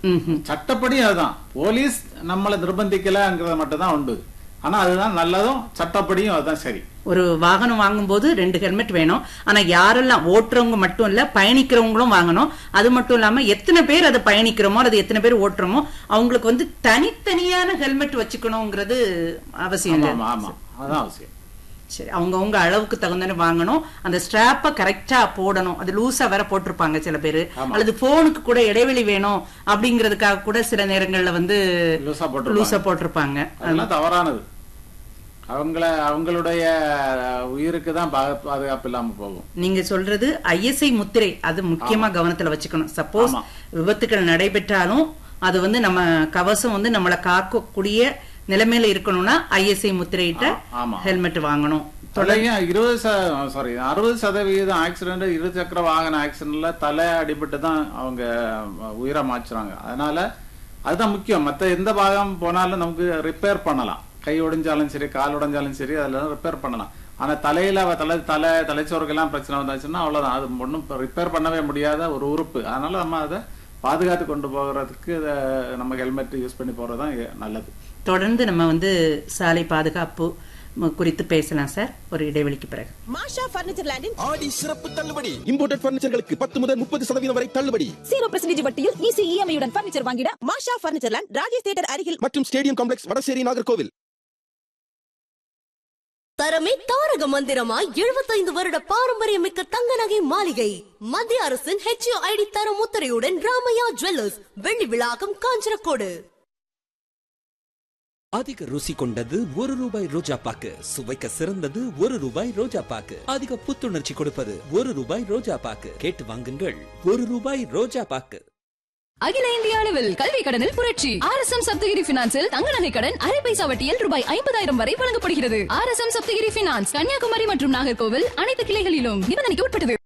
சட்டப்படி அதுதான் போலீஸ் நம்மளை நிர்பந்திக்கலங்கிறத மட்டும் தான் உண்டு ஆனா அதுதான் நல்லதும் சட்டப்படியும் அதுதான் சரி ஒரு வாகனம் வாங்கும்போது ரெண்டு ஹெல்மெட் வேணும் ஆனா யாரெல்லாம் ஓட்டுறவங்க மட்டும் இல்ல பயணிக்கிறவங்களும் வாங்கணும் அது மட்டும் இல்லாம எத்தனை பேர் அதை பயணிக்கிறோமோ அது எத்தனை பேர் ஓட்டுறோமோ அவங்களுக்கு வந்து தனித்தனியான ஹெல்மெட் வச்சுக்கணுங்கிறது அவசியம் ஆமா இல்லை. ஆமா ஆமா அதுதான் அவசியம் சரி அவங்கவங்க அளவுக்கு தகுந்தன வாங்கணும் அந்த ஸ்ட்ராப்ப கரெக்டா போடணும் அது லூசா வேற போட்டிருப்பாங்க சில பேரு ஆமா. அல்லது போனுக்கு கூட இடைவெளி வேணும் அப்படிங்கறதுக்காக கூட சில நேரங்கள்ல வந்து லூசா போட்டிருப்பாங்க. லூசா போட்டிருப்பாங்க அதெல்லாம் தவறானது அவங்கள அவங்களுடைய உயிருக்கு தான் பா- பாதுகாப்பு இல்லாம போகும் நீங்க சொல்றது ஐஎஸ்ஐ முத்திரை அது முக்கியமா கவனத்துல வச்சுக்கணும் சப்போஸ் ஆமா. விபத்துக்கள் நடைபெற்றாலும் அது வந்து நம்ம கவசம் வந்து நம்மளை காக்கக்கூடிய நிலைமையில இருக்கணும்னா ஐஎஸ்ஐ முத்திரையிட்ட ஆ- ஆமா. ஹெல்மெட் வாங்கணும் தொலையும் இருபது சாரி அறுபது சதவிகிதம் ஆக்சிடென்ட் இரு சக்கர வாகன ஆக்சிடென்ட்ல தலை அடிபட்டு தான் அவங்க உயிரை மாச்சுறாங்க அதனால அதுதான் முக்கியம் மத்த எந்த பாகம் போனாலும் நமக்கு ரிப்பேர் பண்ணலாம் கை உடைஞ்சாலும் சரி கால் உடைஞ்சாலும் சரி அதெல்லாம் ரிப்பேர் பண்ணலாம் ஆனா தலையில அவ தலை தலை தலைச்சோறுக்கெல்லாம் பிரச்சனை வந்தாச்சுன்னா அவ்வளவுதான் அது ஒன்றும் ரிப்பேர் பண்ணவே முடியாத ஒரு உறுப்பு அதனால நம்ம அதை பாதுகாத்து கொண்டு போகிறதுக்கு இதை நம்ம ஹெல்மெட் யூஸ் பண்ணி போறதுதான் நல்லது தொடர்ந்து நம்ம வந்து சாலை பாதுகாப்பு ம- குறித்து பேசலாம் சார் ஒரு இடைவெளிக்கு பிறகு மாஷா பர்னிச்சர் லேண்டின் ஆடி சிறப்பு தள்ளுபடி இம்போர்ட்டட் பர்னிச்சர்களுக்கு பத்து முதல் முப்பது சதவீதம் வரை தள்ளுபடி ஜீரோ பெர்சன்டேஜ் வட்டியில் ஈஸி இஎம்ஐ உடன் பர்னிச்சர் வாங்கிட Masha furniture land Rajesh theatre அருகில் மற்றும் ஸ்டேடியம் காம்ப்ளெக்ஸ் வடசேரி நாகர்கோவில் தரமே தாரக மந்திரமாய் எழுபத்தைந்து வருட பாரம்பரியமிக்க தங்க நகை மாளிகை மத்திய அரசின் ஹெச்ஓஐடி தரம் முத்திரையுடன் ராமையா ஜுவல்லர்ஸ் வெள்ளி விழாக்கம் காஞ்சனக்கோடு அதிக ருசி கொண்டது ஒரு ரூபாய் ரோஜா பாக்கு சுவைக்க சிறந்தது ஒரு ரூபாய் ரோஜா பாக்கு அதிக புத்துணர்ச்சி கொடுப்பது ஒரு ரூபாய் ரோஜா பாக்கு கேட்டு வாங்குங்கள் ஒரு ரூபாய் ரோஜா பாக்கு அகில இந்திய அளவில் கல்வி கடனில் புரட்சி ஆர் எஸ் எம் சப்தகிரி பினான்சில் தங்க நகை கடன் அரை பைசா வட்டியில் ரூபாய் ஐம்பதாயிரம் வரை வழங்கப்படுகிறது R S M Saptagiri finance Kanyakumari மற்றும் நாகர்கோவில் அனைத்து கிளைகளிலும் நிபந்தனைக்கு உட்பட்டது